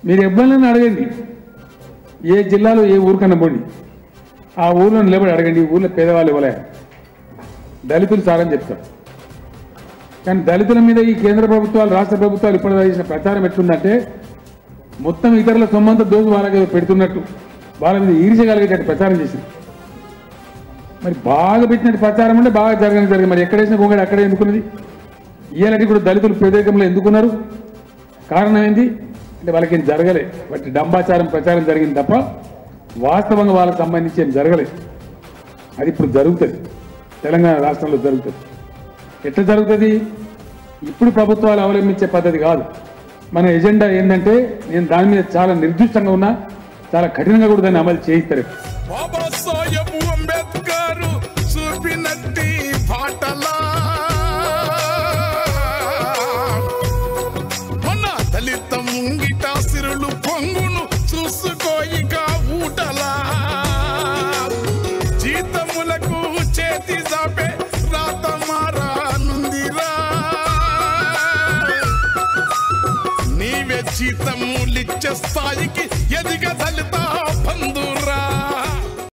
మీరు ఎవ్వరైనా అడగండి ఏ జిల్లాలో ఏ ఊరికన్నా పోండి ఆ ఊర్లో నిలబడి అడగండి ఈ ఊర్లో పేదవాళ్ళు ఇవ్వలే దళితులు సారని చెప్తారు కానీ దళితుల మీద ఈ కేంద్ర ప్రభుత్వాలు రాష్ట్ర ప్రభుత్వాలు ఇప్పటిదాకా చేసిన ప్రచారం ఎట్లుందంటే మొత్తం ఇతరుల సొమ్మంతా దోసి వాళ్ళకి ఏదో పెడుతున్నట్టు వాళ్ళ మీద ఈర్చగలిగేటట్టు ప్రచారం చేసింది మరి బాగా పెట్టినట్టు ప్రచారం అంటే బాగా జరగని జరిగింది మరి ఎక్కడేసిన గొంగడి అక్కడే ఎందుకున్నది ఇయ్యాలంటే కూడా దళితులు వ్యతిరేకంలో ఎందుకున్నారు కారణం ఏంది అంటే వాళ్ళకి ఏం జరగలే బట్టి డంబాచారం ప్రచారం జరిగింది తప్ప వాస్తవంగా వాళ్ళకి సంబంధించి ఏం జరగలేదు అది ఇప్పుడు జరుగుతుంది తెలంగాణ రాష్ట్రంలో జరుగుతుంది ఎట్లా జరుగుతుంది ఇప్పుడు ప్రభుత్వాలు అవలంబించే పద్ధతి కాదు మన ఎజెండా ఏంటంటే నేను దాని మీద చాలా నిర్దిష్టంగా ఉన్నా చాలా కఠినంగా కూడా దాన్ని అమలు చేయిస్తారు బాబాసాహెబ్ అంబేద్కర్ చూపినట్టి పాటలా మన దళిత ముంగిట సిరులు పొంగును చూసుకోయిక ఊటలా జీతములకు చేతి జాపే రాత మారానుందిరా నీవే జీతములిచ్చే స్థాయికి ఎదిగ దళిత